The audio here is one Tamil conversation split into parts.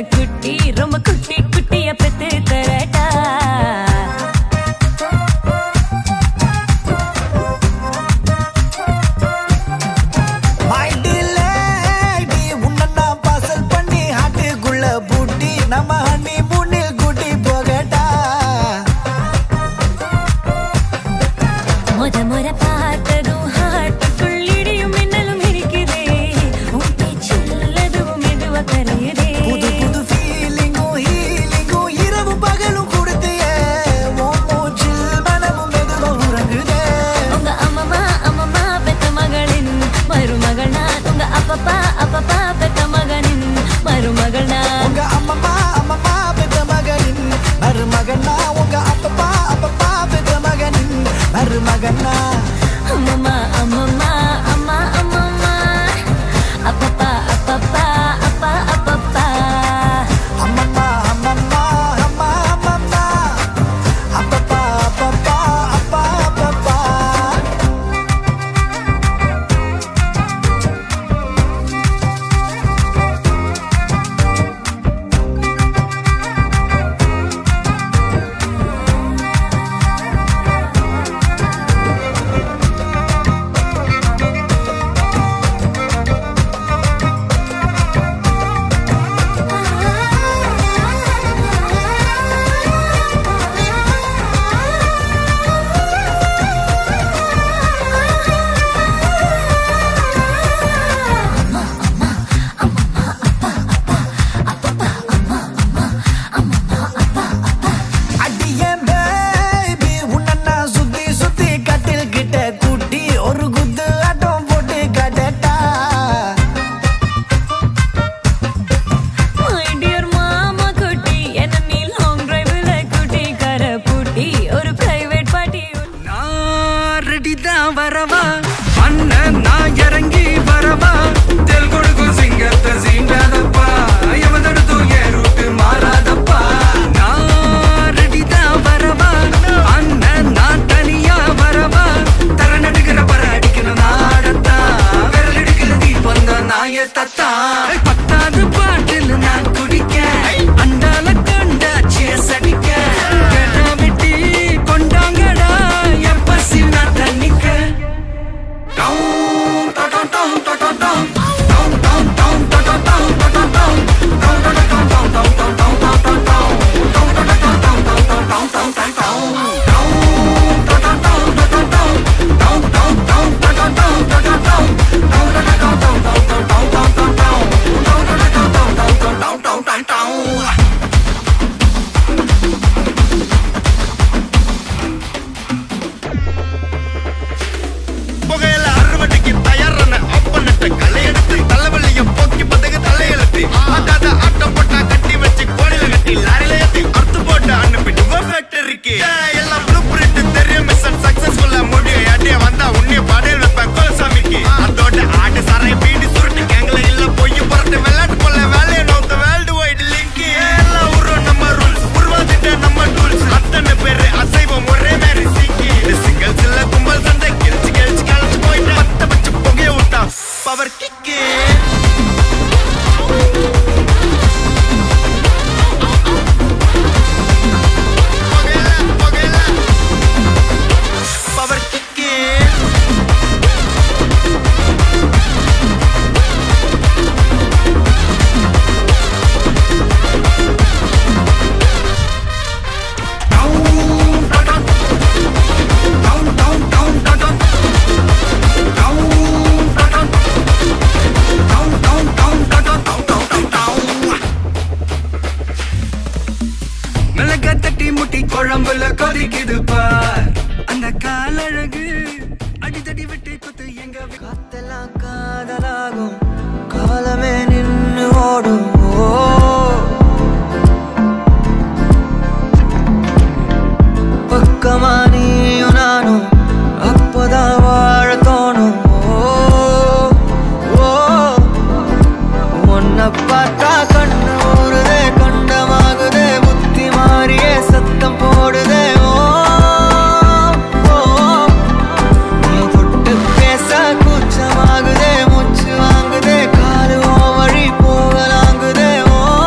குட்டி ரொம்ப குட்டி குட்டிய பெத்து தரட்டா மைண்டிலேடி உன்னை நான் பார்சல் பண்ணி ஹாட்டுக்குள்ள பூட்டி நம்ம ஹனி மூணில் கூட்டி போகட்டா முத முற பார்த்ததும் ஹார்ட்டுக்குள் இடியும் மின்னலும் இருக்குதே உன் பேச்சுள்ளதும் மெதுவா கரையுதே புது புது ஃபீலிங்கும் ஹீலிங்கும் இரவு பகலும் கொடுத்தியே உன் மூச்சில் மனமும் மெதுவா உறங்குதே உங்க அம்மம்மா அம்மம்மா பெத்த மகளின் மருமகள் நான் உங்க அப்பப்பா அப்பப்பா பெத்த மகனின் மருமகள் நான் உங்க அம்மம்மா அம்மம்மா பெத்த மகனின் மருமகனா உங்க அப்பப்பா அப்பப்பா பெத்த மகனின் மருமகனா அம்மம்மா அம்மம்மா அம்மா அம்மம்மா அப்பப்பா அப்பப்பா அப்பா அப்பப்பா அம்மம்மா அம்மம்மா அம்மா அம்மம்மா அப்பப்பா அப்பப்பா அப்பா அப்பப்பா அடியேன் baby, உன்னை நான் சுத்தி சுத்தி கட்டில் கிட்ட கூட்டி ஒரு குத்து ஆட்டம் போட்டு காட்டட்டா My dear மாமா குட்டி என்ன நீ லாங் டிரைவ்ல குட்டி கர பூட்டி ஒரு பிரைவேட் பார்ட்டி நான் ரெடி தான் வரவா அண்ணன் நான் இறங்கி வரவா தெல் கொடுக்கும் சிங்கத்தை சீண்டாதப்பா எவதெடுத்தும் என் ரூட்டு மாறாதப்பா நான் ரெடி தான் வரவா அண்ணன் நான் தனியா வரவா தர நடுக்கிற பர அடிக்கணும் நாடத்தா விரல் எடுக்கிற தீபம் தான் நாய தத்தா பத்தாவது பாட்டில் நான் குடிக்க அண்டால கண்டா சேஸ் அடிக்க கெடா வெட்டி கொண்டாங்கடா என் பசி நான் தண்ணிக்க down down down down down down down down down down down down புகையில அறுவடைக்கு தயாரான அப்பனட்ட களையெடுத்து தலைவலிய போக்கி பதகு தலையெழுத்து ஆட்டாத ஆட்டம் போட்டா கட்டி வச்சு கோடியில கட்டி லாரில ஏத்தி அறுத்து போட்டு அனுப்பிட்டு ஃபேக்டரிக்கு எல்லாம் ப்ளூ பிரிண்ட் தெரியும் மிஷன் சக்சஸ்ஃபுல்லா முடியும் அடிய வந்தா உன்னைய படையல் வைப்பேன் கோல்சாமிக்கு அதோட ஆட்டு சாரை பீடி சுருட்டு கேங்கல இல்ல பொய் புரட்டு விளையாட்டு போல வேலையை நோத்த வேர்ல்டு வைடு லிங்க் எல்லாம் உருவம் நம்ம ரூல்ஸ் உருவாதிட்ட நம்ம டூல்ஸ் அத்தனை பேரு அசைவம் ஒரே மாதிரி சிக்கி இது சிங்கிள்ஸ் இல்ல கும்பல் சண்டை கிழிச்சு கிழிச்சு கழிச்சு போயிட்டு பத்த பச்சு புகைய விட்டா பவர் கிக்கு பவர் கிக்கு மிளகா தட்டி முட்டி குழம்புல கொதிக்குது பார் அந்த காலழகு அடித்தடி விட்டு குத்து எங்க வி- காத்தெல்லாம் காதலாகும் காலமே நின்னு ஓடும் ஓ பக்கமா நீயும் நானும் அப்பதான் வாழ தோணும் ஓ ஓ உன்னை பார்த்தா கண்ணு ஊறுதே கண்டமாகுதே புத்தி மாறியே சத்தம் போடுதே ஓ ஓ நீ தொட்டு பேச கூச்சமாகுதே மூச்சு வாங்குதே காலு ஓ வழி போகலாங்குதே ஓ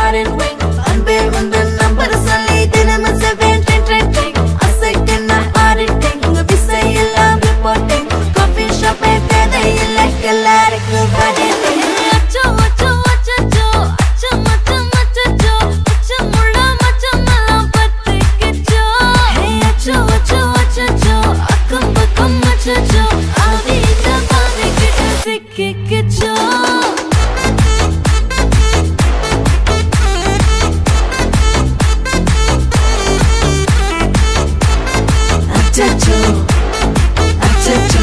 foreign wing அன்பே உந்தன் நம்பர் சொல்லி தினமும் செவன் ட்ரெயின் ட்ரெயின் ட்ரெயின் அசைக்கு நான் ஆடிட்டேன் உங்க விசை எல்லாம் ரிப்போர்ட்டிங் காஃபி ஷாப்பே தேவையில்லை எல்லாருக்கும் படித்தேன் அச்சோ அச்சோ அச்சோ அச்சோ மச்சம் அச்சோ அச்சமுள்ள மச்சமெல்லாம் பத்திக்கிச்சோ ஹே அச்சோ அச்சோ அச்சோ அக்கம் பக்கம் அச்சோ ஆவியிட்ட பாவிக்கிட்ட சிக்கிக்கிச்சோ அச்சோ அச்சோ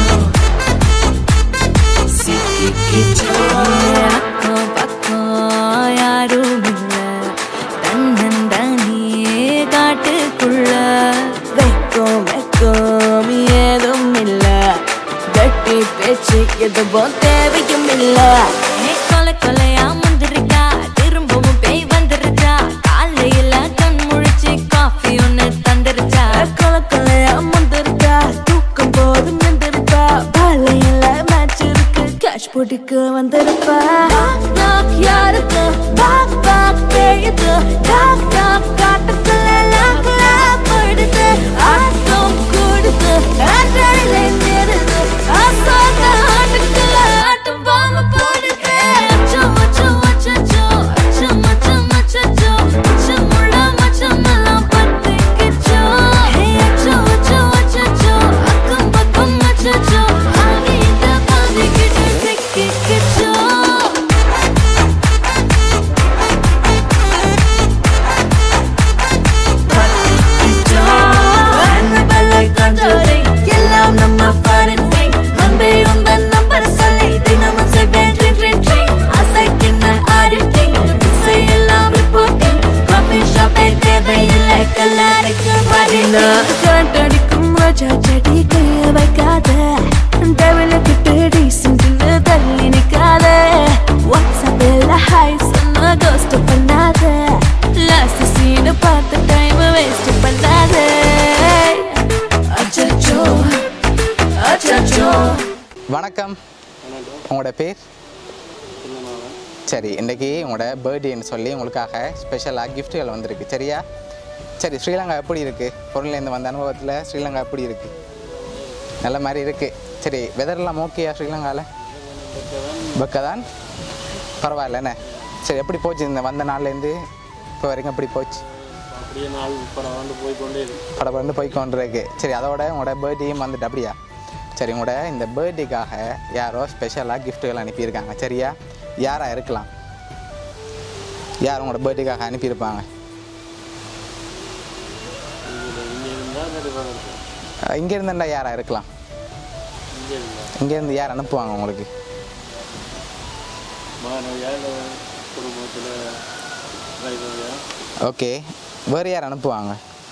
சிக்கிக்கிச்சோ அக்கம் பக்கம் யாரும் இல்ல தன்னந்தனியே காட்டுக்குள்ள வெக்கம் வெக்கம் ஏதும் இல்ல வெட்டி பேச்சு எதுவும் தேவையும் இல்ல கொலை கொலையா முந்திருக்கா திரும்பவும் பேய் வந்துருச்சா காலையில கண் முழிச்சு காஃபி ஒன்னு தந்துருச்சா கொலை கொலையா முந்திருக்கா தூக்கம் போது நின்றுருக்கா பாலையில மேட்ச் இருக்கு கேஷ் போட்டுக்கு வந்திருப்பா knock யாருக்கு பாக் பாக் பேயுது knock knock காட்டுக்குள்ள லாக் லாக் போயிடுது ஆட்டம் கூடுது ஆட்டடிலே நிறுது ஆசாக ஆட்டுக்குள்ள ஆட்டம் பாம்பு போடுது அச்சோ அச்சோ அச்சோ அச்சோ மச்சம் அச்சோ அச்சமுள்ள மச்சமெல்லாம் பத்திக்கிச்சோ ஹே அச்சோ அச்சோ அச்சோ அக்கம் பக்கம் அச்சோ ஆவியிட்ட பாதிக்கிட்டு சிக்கிக்கிச்சோ எல்லாம் நம்ம foreign wing. அன்பே உந்தன் number சொல்லி தினமும் செய்வேன் ring, ring, ring. அசைக்கின்ன auditing. இசையெல்லாம் reporting. coffee shop ஏ தேவையில்லை, கல்லறைக்கு வரணும். காட்டடிக்கும் ரோஜா செடி கைய வைக்காத டெவலப்பிட்டு டீசென்ட்னு தள்ளி நிக்காத வாட்ஸ்அப்பில் ஹாய் சொன்ன கோஸ்ட் பண்ணாத லாஸ்ட் சீனை பார்த்து டைம் வேஸ்ட் பண்ணாத அச்சச்சோ அச்சச்சோ வணக்கம் உங்களோட பேர் சரி இன்றைக்கி உங்களோட பர்த்டேன்னு சொல்லி உங்களுக்காக ஸ்பெஷலாக கிஃப்ட்டுகள் வந்திருக்கு சரியா சரி ஸ்ரீலங்கா எப்படி இருக்குது பொருள்லேருந்து வந்த அனுபவத்தில் ஸ்ரீலங்கா எப்படி இருக்குது நல்ல மாதிரி இருக்குது சரி வெதர்லாம் ஓகேயா ஸ்ரீலங்காவில் பக்கதான் பரவாயில்ல என்ன சரி எப்படி போச்சு இந்த வந்த நாள்லேருந்து இப்போ வரைக்கும் எப்படி போச்சு அப்படியே நாள் பரவாண்டு போய் கொண்டே இருக்கு படப்படந்து போய் கொண்டிருக்கு சரி அதோட உங்களோட பர்த்டேயும் வந்துட்டு அப்படியா சரி உங்களோட இந்த பர்த்டேக்காக யாரோ ஸ்பெஷலாக கிஃப்ட்டுகள் அனுப்பியிருக்காங்க சரியா யாராக இருக்கலாம் யார் உங்களோட பர்த்டேக்காக அனுப்பியிருப்பாங்க இங்கே இருந்தால் நிறைய இருக்கும் அஹ் இங்க இருந்துண்டா யாராக இருக்கலாம் இங்கே இருந்தால் இங்கேருந்து யார் அனுப்புவாங்க உங்களுக்கு மாணவியா இல்லை குடும்பத்தில் டிரைவரையா ஓகே வேறு யார் அனுப்புவாங்க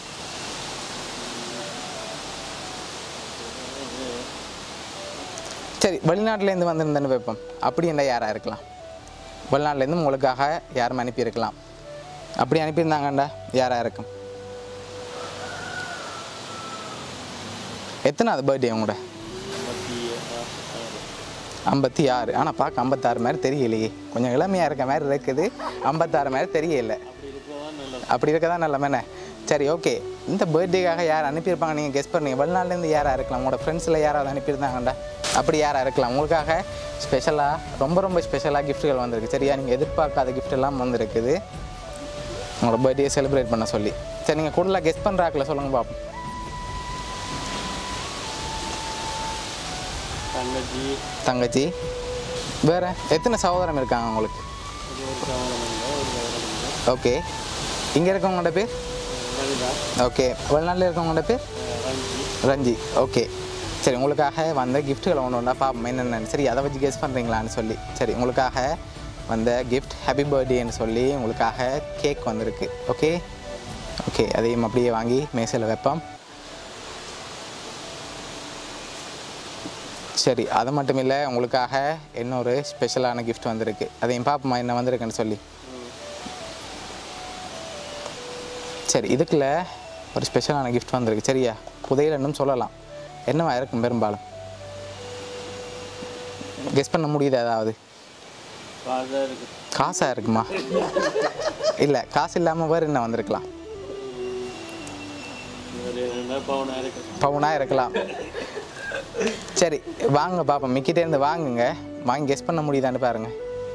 சரி வெளிநாட்டிலேருந்து வந்திருந்தேன்னு வைப்போம் அப்படி என்ன யாராக இருக்கலாம் வெளிநாட்டிலேருந்து உங்களுக்காக யாரும் அனுப்பியிருக்கலாம் அப்படி அனுப்பியிருந்தாங்கண்டா யாராக இருக்கும் எத்தனாவது பர்த்டே உங்களோட ஐம்பத்தி ஆறு ஐம்பத்தி ஆறு ஆனால் பார்க்க ஐம்பத்தாறு மாதிரி தெரியலையே கொஞ்சம் இளமையாக இருக்க மாதிரி இருக்குது ஐம்பத்தாறு மாதிரி தெரியல அப்படி இருக்க தான் நல்ல மேனே சரி ஓகே இந்த பர்த்டேக்காக யார் அனுப்பியிருப்பாங்க நீங்கள் கெஸ் பண்ணீங்க வெளிநாட்டிலேருந்து யாராக இருக்கலாம் உங்களோட ஃப்ரெண்ட்ஸில் யாராவது அனுப்பியிருந்தாங்கண்டா அப்படி யாராக இருக்கலாம் உங்களுக்காக ஸ்பெஷலாக ரொம்ப ரொம்ப ஸ்பெஷலாக கிஃப்ட்டுகள் வந்திருக்கு சரியா நீங்கள் எதிர்பார்க்காத gift எல்லாம் வந்திருக்குது உங்களோட பர்த்டே செலிப்ரேட் பண்ண சொல்லி சரி நீங்கள் கூடுதலாக கெஸ் பண்ணுறாக்கில் சொல்லுங்கள் பார்ப்போம் தங்கச்சி தங்கச்சி வேறு எத்தனை சகோதரம் இருக்காங்க உங்களுக்கு இது ஒரு கவனம் இல்லை ஒரு கவனம் இல்லை ஓகே இங்கே இருக்கவங்களோட பேர் லலிதா ஓகே வெளிநாட்டில் இருக்கவங்களோட பேர் ரஞ்சி ரஞ்சி ஓகே சரி உங்களுக்காக வந்த கிஃப்ட்டுகளை ஒன்று ஒன்றா பார்ப்போம் என்னென்னு சரி அதை வச்சு கெஸ் பண்ணுறீங்களான்னு சொல்லி சரி உங்களுக்காக வந்த கிஃப்ட் ஹாப்பி பர்த்டேன்னு சொல்லி உங்களுக்காக கேக் வந்திருக்கு ஓகே ஓகே அதையும் அப்படியே வாங்கி மேசையில் வைப்போம் சரி அது மட்டும் இல்லை உங்களுக்காக இன்னொரு ஸ்பெஷலான கிஃப்ட் வந்திருக்கு அதையும் பார்ப்போமா என்ன வந்திருக்குன்னு சொல்லி சரி இதுக்குள்ள ஒரு ஸ்பெஷலான கிஃப்ட் வந்திருக்கு சரியா புதையலன்னும் சொல்லலாம் என்னவா இருக்கும் பெரும்பாலும் கெஸ் பண்ண முடியுது ஏதாவது காசாக இருக்கு காசாக இருக்குமா இல்லை காசு இல்லாமல் வேறு என்ன வந்திருக்கலாம் ஒரு ரெண்டா பவுனாக இருக்கு பவுனாக இருக்கலாம் சரி வாங்க பாப்போம் மிக்கிட்டே இருந்து வாங்குங்க வாங்கி கெஸ் பண்ண முடியுதான்னு பாருங்க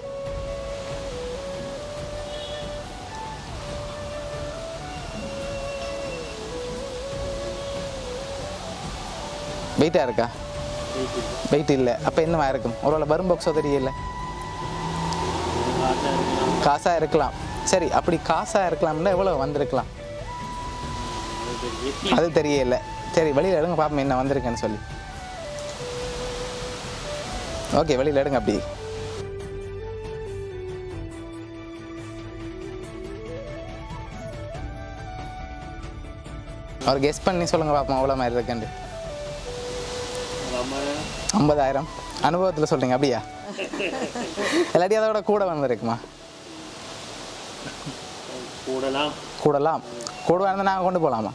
வெயிட்டாக இருக்கா வெயிட் இல்லை அப்போ என்னவா இருக்கும் ஒருவேளை வரும் பாக்ஸோ தெரியல காசாக இருக்கலாம் காசாக இருக்கலாம் சரி அப்படி காசாக இருக்கலாம்னா எவ்வளோ வந்திருக்கலாம் அது தெரியும் அது தெரியல சரி வெளியில் எடுங்க பாப்போம் என்ன வந்திருக்குன்னு சொல்லி ஓகே வெளியில் எடுங்க அப்படி அவர் கெஸ் பண்ணி சொல்லுங்க பாப்போம் எவ்வளோ மாதிரி இருக்குன்னு நம்ம ஐம்பதாயிரம் அனுபவத்தில் சொல்றீங்க அப்படியா இல்லாட்டி அதோட கூட வந்திருக்குமா கூடலாம் கூடலாம் கூட இருந்தால் நாங்கள் கொண்டு போகலாமா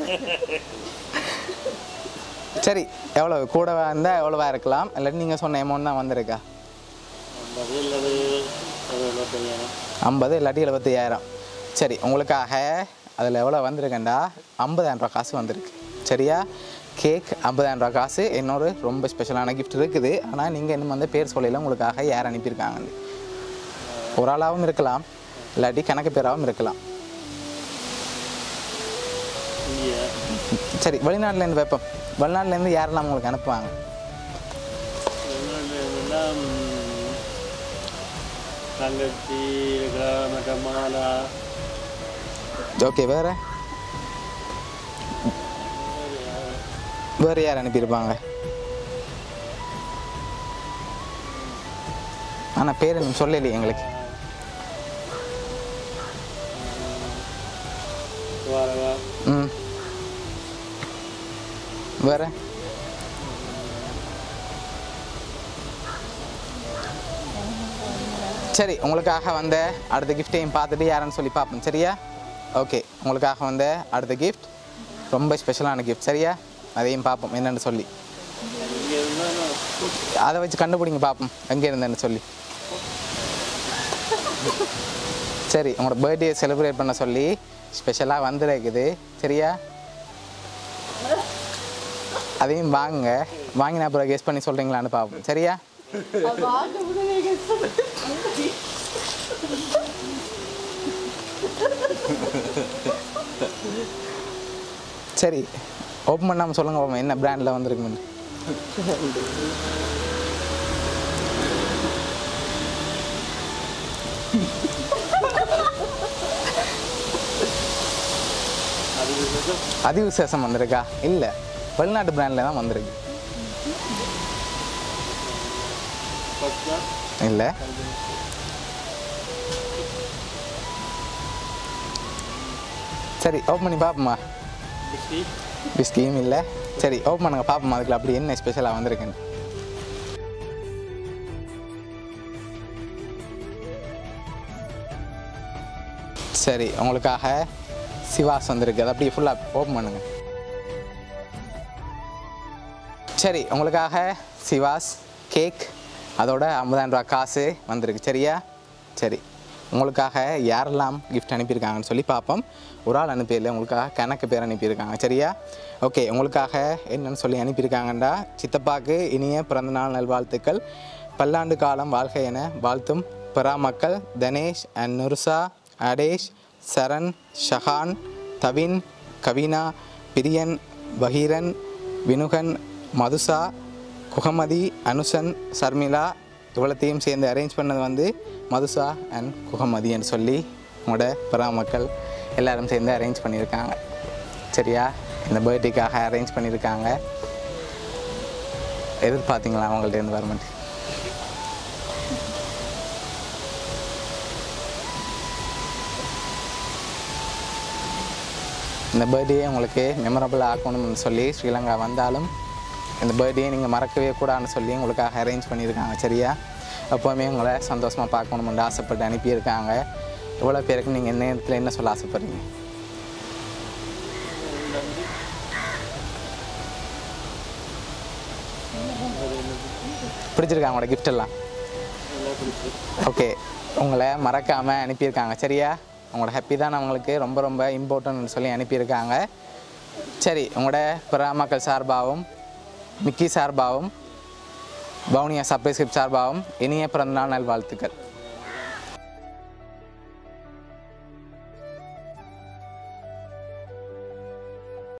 சரி எவ்வளோ கூட இருந்தால் எவ்வளோவா இருக்கலாம் இல்லாட்டி நீங்கள் சொன்ன அமௌண்ட் தான் வந்திருக்கா ஐம்பது இல்லது ஒரு எழுபத்தையாயிரம் ஐம்பது இல்லாட்டி எழுபத்தையாயிரம் சரி உங்களுக்காக அதில் எவ்வளோ வந்திருக்கேன்டா ஐம்பதாயிரம் ரூபா காசு வந்திருக்கு சரியா கேக் ஐம்பதாயிரம் ரூபா காசு இன்னொரு ரொம்ப ஸ்பெஷலான கிஃப்ட் இருக்குது ஆனால் நீங்கள் இன்னும் வந்து பேர் சொல்லல உங்களுக்காக யார் அனுப்பியிருக்காங்கன்னு ஒரு ஆளாகவும் இருக்கலாம் இல்லாட்டி கணக்கு பேராகவும் இருக்கலாம் இந்தியா சரி வெளிநாட்டிலேருந்து வைப்போம் வெளிநாட்டிலேருந்து யாரெல்லாம் உங்களுக்கு அனுப்புவாங்க எல்லாம் தங்கச்சி இருக்கிற மற்ற மாலா ஓகே வேறு வேறு யார் அனுப்பியிருப்பாங்க ஆனால் பேர் இன்னும் சொல்லலையே எங்களுக்கு துவாரகா ம் வேறு சரி உங்களுக்காக வந்த அடுத்த கிஃப்டையும் பார்த்துட்டு யாருன்னு சொல்லி பார்ப்போம் சரியா ஓகே உங்களுக்காக வந்த அடுத்த கிஃப்ட் ரொம்ப ஸ்பெஷலான கிஃப்ட் சரியா அதையும் பார்ப்போம் என்னன்னு சொல்லி இங்கே இருந்தாலும் அதை வச்சு கண்டுபிடிங்க பார்ப்போம் எங்கே இருந்தேன்னு சொல்லி சரி உங்களோட பர்த்டே செலிப்ரேட் பண்ண சொல்லி ஸ்பெஷலாக வந்துருக்குது சரியா அதையும் வாங்குங்க வாங்கின அப்புறம் கெஸ் பண்ணி சொல்கிறீங்களான்னு பார்ப்போம் சரியா சரி ஓப்பன் பண்ணாமல் சொல்லுங்க பாப்போம் என்ன பிராண்டில் வந்திருக்குன்னு அது விசேஷம் அதிவிசேஷம் வந்திருக்கா இல்லை வெளிநாட்டு பிராண்டில் தான் வந்திருக்கு ஃபஸ்ட்டாக இல்லை சரி ஓப்பன் பண்ணி பார்ப்போமா பிஸ்கி பிஸ்கியும் இல்லை சரி ஓப்பன் பண்ணுங்க பார்ப்போமா அதுக்குள்ள அப்படி என்ன ஸ்பெஷலாக வந்திருக்குன்னு சரி உங்களுக்காக சிவாஸ் வந்திருக்கு அதை அப்படியே ஃபுல்லாக ஓப்பன் பண்ணுங்க சரி உங்களுக்காக சிவாஸ் கேக் அதோட ஐம்பதாயிரம் ரூபா காசு வந்திருக்கு சரியா சரி உங்களுக்காக யாரெல்லாம் கிஃப்ட் அனுப்பியிருக்காங்கன்னு சொல்லி பார்ப்போம் ஒரு ஆள் அனுப்பியல உங்களுக்காக கணக்கு பேர் அனுப்பியிருக்காங்க சரியா ஓகே உங்களுக்காக என்னன்னு சொல்லி அனுப்பியிருக்காங்கண்டா சித்தப்பாக்கு இனிய பிறந்தநாள் நல்வாழ்த்துக்கள் பல்லாண்டு காலம் வாழ்க என வாழ்த்தும் பிறா மக்கள் தனேஷ் அண்ட் நுர்சா அடேஷ் சரண் ஷஹான் தவின் கவினா பிரியன் பஹீரன் வினுகன் மதுசா குகமதி அனுசன் சர்மிளா இவ்வளத்தையும் சேர்ந்து அரேஞ்ச் பண்ணது வந்து மதுசா அண்ட் குகமதின்னு சொல்லி உங்களோட பிறா மக்கள் எல்லாரும் சேர்ந்து அரேஞ்ச் பண்ணியிருக்காங்க சரியா இந்த பர்த்டேக்காக அரேஞ்ச் பண்ணியிருக்காங்க எதிர்பார்த்தீங்களா அவங்கள்ட்ட இருந்து வர மாட்டேன் இந்த பர்த்டே உங்களுக்கு மெமரபிள் ஆக்கணும்னு சொல்லி ஸ்ரீலங்கா வந்தாலும் இந்த பர்த்டே நீங்கள் மறக்கவே கூடாதுன்னு சொல்லி உங்களுக்காக அரேஞ்ச் பண்ணியிருக்காங்க சரியா எப்போவுமே உங்களை சந்தோஷமாக பார்க்கணும்னு ஆசைப்பட்டு அனுப்பியிருக்காங்க எவ்வளோ பேருக்கு நீங்கள் என்ன நேரத்தில் என்ன சொல்ல ஆசைப்படுறீங்க பிடிச்சிருக்கா உங்களோட gift எல்லாம் பிடிச்சி ஓகே உங்களை மறக்காமல் அனுப்பியிருக்காங்க சரியா உங்களோட ஹாப்பி தான் அவங்களுக்கு ரொம்ப ரொம்ப இம்பார்ட்டன்ட்னு சொல்லி அனுப்பியிருக்காங்க சரி உங்களோட பிற மக்கள் சார்பாகவும் மிக்கி சார்பாகவும் பவுனியா சப்ரைஸ்கிரிப்ட் சார்பாகவும் இனிய பிறந்தநாள் நல்வாழ்த்துக்கள்